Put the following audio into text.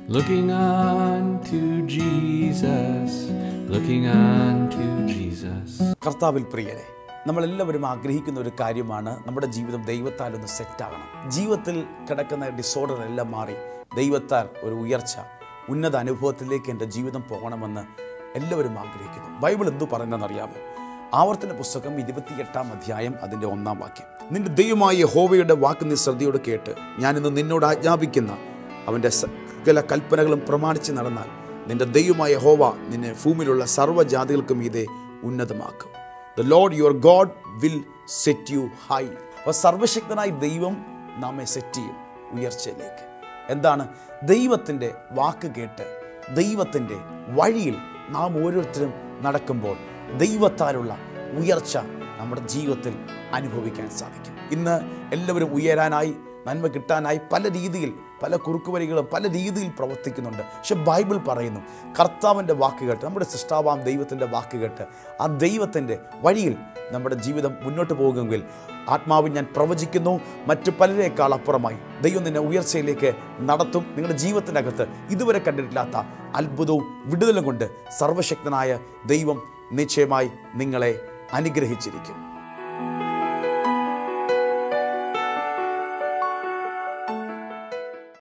Looking unto Jesus, looking unto Jesus. കർത്താവിൽ പ്രിയരെ നമ്മളെല്ലാവരും ആഗ്രഹിക്കുന്ന ഒരു കാര്യമാണ് നമ്മുടെ ജീവിതം ദൈവത്താൽ ഒന്ന് സെറ്റാകണം ജീവിതത്തിൽ കിടക്കുന്ന ഡിസോർഡർ എല്ലാം മാറി ദൈവത്താൽ ഒരു ഉയർച്ച ഉന്നത അനുഭവത്തിലേക്ക് എൻ്റെ ജീവിതം പോകണമെന്ന് എല്ലാവരും ആഗ്രഹിക്കുന്നു ബൈബിൾ എന്തു പറയുന്നതെന്നറിയാമോ ആവർത്തന പുസ്തകം ഇരുപത്തിയെട്ടാം അധ്യായം അതിൻ്റെ ഒന്നാം വാക്യം നിന്റെ ദൈവമായ ഹോവയുടെ വാക്ക് നീ ശ്രദ്ധയോട് കേട്ട് ഞാനിന്ന് നിന്നോട് ആജ്ഞാപിക്കുന്ന അവൻ്റെ സകല കൽപ്പനകളും പ്രമാണിച്ച് നടന്നാൽ നിന്റെ ദൈവമായ ഹോവ നിന്നെ ഭൂമിയിലുള്ള സർവ്വജാതികൾക്കും ഇതേ ഉന്നതമാക്കും the lord your god will set you high അപ്പോൾ സർവശക്തനായ ദൈവം നമ്മെ സെറ്റ് ചെയ്യും ഉയർച്ചയിലേക്ക് എന്താണ് ദൈവത്തിൻ്റെ വാക്ക് കേട്ട് ദൈവത്തിൻ്റെ വഴിയിൽ നാം ഓരോരുത്തരും നടക്കുമ്പോൾ ദൈവത്താലുള്ള ഉയർച്ച നമ്മുടെ ജീവിതത്തിൽ അനുഭവിക്കാൻ സാധിക്കും ഇന്ന് എല്ലാവരും ഉയരാനായി നന്മ കിട്ടാനായി പല രീതിയിൽ പല കുറുക്കുവരികളും പല രീതിയിൽ പ്രവർത്തിക്കുന്നുണ്ട് പക്ഷെ ബൈബിൾ പറയുന്നു കർത്താവിൻ്റെ വാക്ക് കേട്ട് നമ്മുടെ സൃഷ്ടാവാം ദൈവത്തിൻ്റെ വാക്ക് കേട്ട് ആ ദൈവത്തിൻ്റെ വഴിയിൽ നമ്മുടെ ജീവിതം മുന്നോട്ട് പോകുമെങ്കിൽ ആത്മാവിൽ ഞാൻ പ്രവചിക്കുന്നു മറ്റു പലരേക്കാൾ അപ്പുറമായി ദൈവം നിന്നെ ഉയർച്ചയിലേക്ക് നടത്തും നിങ്ങളുടെ ജീവിതത്തിനകത്ത് ഇതുവരെ കണ്ടിട്ടില്ലാത്ത അത്ഭുതവും വിടുതലും കൊണ്ട് സർവശക്തനായ ദൈവം നിശ്ചയമായി നിങ്ങളെ അനുഗ്രഹിച്ചിരിക്കും